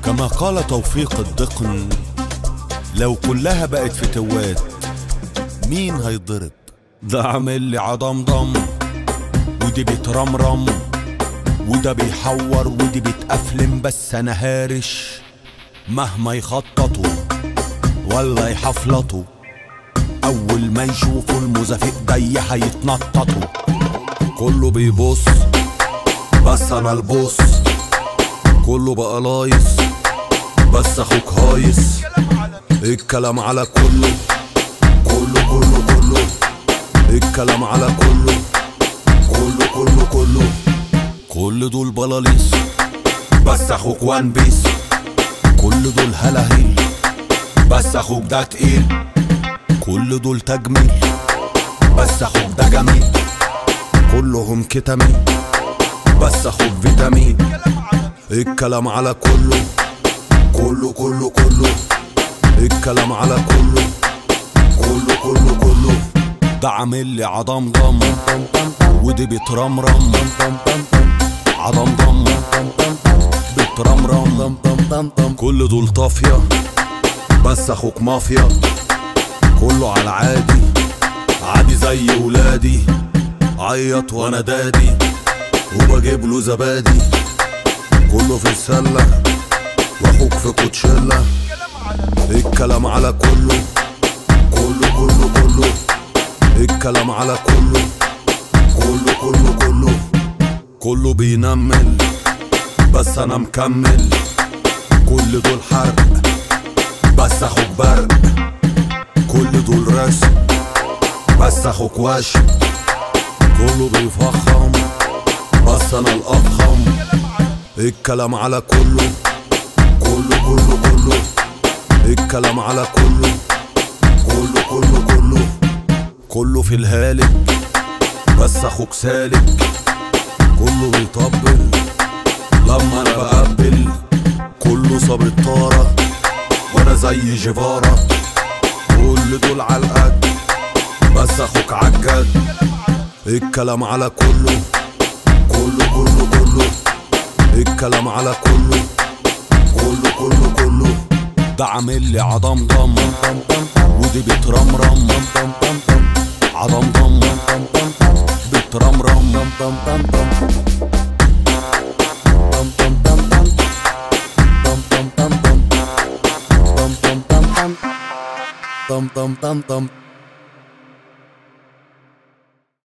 كما قال توفيق الدقن لو كلها بقت فتوات مين هيضرب ده عامل لي عضمضم ودي بترمرم وده بيحور ودي بتأفلم بس انا هارش مهما يخططوا ولا يحفلطوا اول ما يشوفوا المزافق جاي هيتنططوا كله بيبص بس انا البص كله بقى لايص بس اخوك هايص الكلام على كله كله كله كله الكلام على كله كله كله كله كل دول بلاليس بس اخوك وان بيس كل دول هلاهيل بس اخوك ده تقيل كل دول تجميل بس اخوك ده جميل كلهم كتامين بس اخوك فيتامين الكلام على كله كله كله كله الكلام على كله كله كله كله ده عامل لي عضمضم ودي بترمرم عضمضم بترمرم كل دول طافية بس اخوك مافيا كله على العادي عادي زي ولادي عيط وانا دادي وبجيب له زبادي كله في السلة واخوك في كوتشيلا الكلام على كله كله كله كله الكلام على كله كله كله كله كله بينمل بس انا مكمل كل دول حرق بس اخوك برق كل دول رسم بس اخوك وش كله بيفخم بس انا الافخم الكلام على كله كله كله كله الكلام على كله كله كله كله كله في الهالك بس اخوك سالك كله بيطبل لما انا بقبل كله صاب الطارة وانا زي جيفارا كل دول على القد بس اخوك عالجد الكلام على كله كله كله كله الكلام على كله كله كله كله ده عامل لي عضمضم ودي بترمرم عضمضم بترمرم Dum dum dum dum